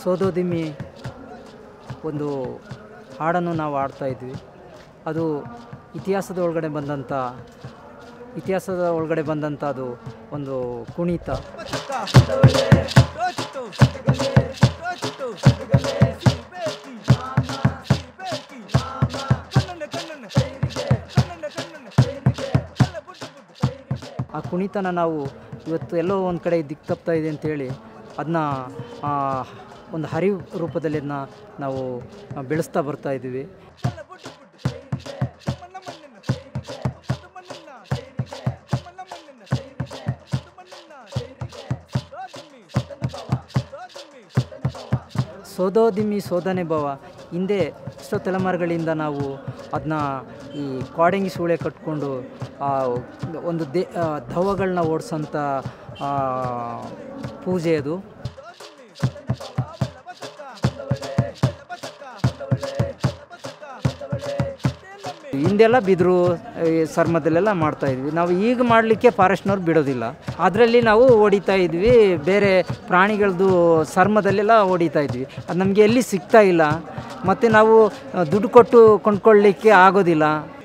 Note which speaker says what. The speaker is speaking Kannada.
Speaker 1: ಸೋದೋದಿಮ್ಮಿ ಒಂದು ಹಾಡನ್ನು ನಾವು ಆಡ್ತಾ ಇದ್ವಿ ಅದು ಇತಿಹಾಸದ ಒಳಗಡೆ ಬಂದಂಥ ಇತಿಹಾಸದ ಒಳಗಡೆ ಬಂದಂಥ ಅದು ಒಂದು ಕುಣಿತ ಆ ಕುಣಿತನ ನಾವು ಇವತ್ತು ಎಲ್ಲೋ ಒಂದು ಕಡೆ ದಿಕ್ಕು ತಪ್ತಾ ಇದೆ ಅಂತೇಳಿ ಅದನ್ನ ಒಂದು ಹರಿವು ರೂಪದಲ್ಲಿ ಅದನ್ನ ನಾವು ಆ, ಬೆಳೆಸ್ತಾ ಬರ್ತಾ ಇದ್ದೀವಿ ಸೋದೋದಿಮ್ಮಿ ಸೋದನೆ ಭವ ಹಿಂದೆ ಎಷ್ಟೋ ತಲೆಮಾರುಗಳಿಂದ ನಾವು ಅದನ್ನ ಈ ಕ್ವಾಡೆಂಗಿ ಸೂಳೆ ಕಟ್ಕೊಂಡು ಆ ಒಂದು ದೇ ದವಗಳನ್ನ ಓಡಿಸೋಂಥ ಪೂಜೆ ಅದು ಹಿಂದೆಲ್ಲ ಬಿದಿರು ಈ ಸರ್ಮದಲ್ಲೆಲ್ಲ ಮಾಡ್ತಾ ಇದ್ವಿ ನಾವು ಈಗ ಮಾಡಲಿಕ್ಕೆ ಫಾರೆಸ್ಟ್ನವ್ರು ಬಿಡೋದಿಲ್ಲ ಅದರಲ್ಲಿ ನಾವು ಹೊಡಿತಾ ಇದ್ವಿ ಬೇರೆ ಪ್ರಾಣಿಗಳದ್ದು ಸರ್ಮದಲ್ಲೆಲ್ಲ ಹೊಡಿತಾ ಇದ್ವಿ ಅದು ನಮಗೆ ಎಲ್ಲಿ ಸಿಗ್ತಾ ಇಲ್ಲ ಮತ್ತು ನಾವು ಆ, ದುಡ್ಡು ಕೊಟ್ಟು ಕೊಂಡ್ಕೊಳ್ಳಿಕ್ಕೆ ಆಗೋದಿಲ್ಲ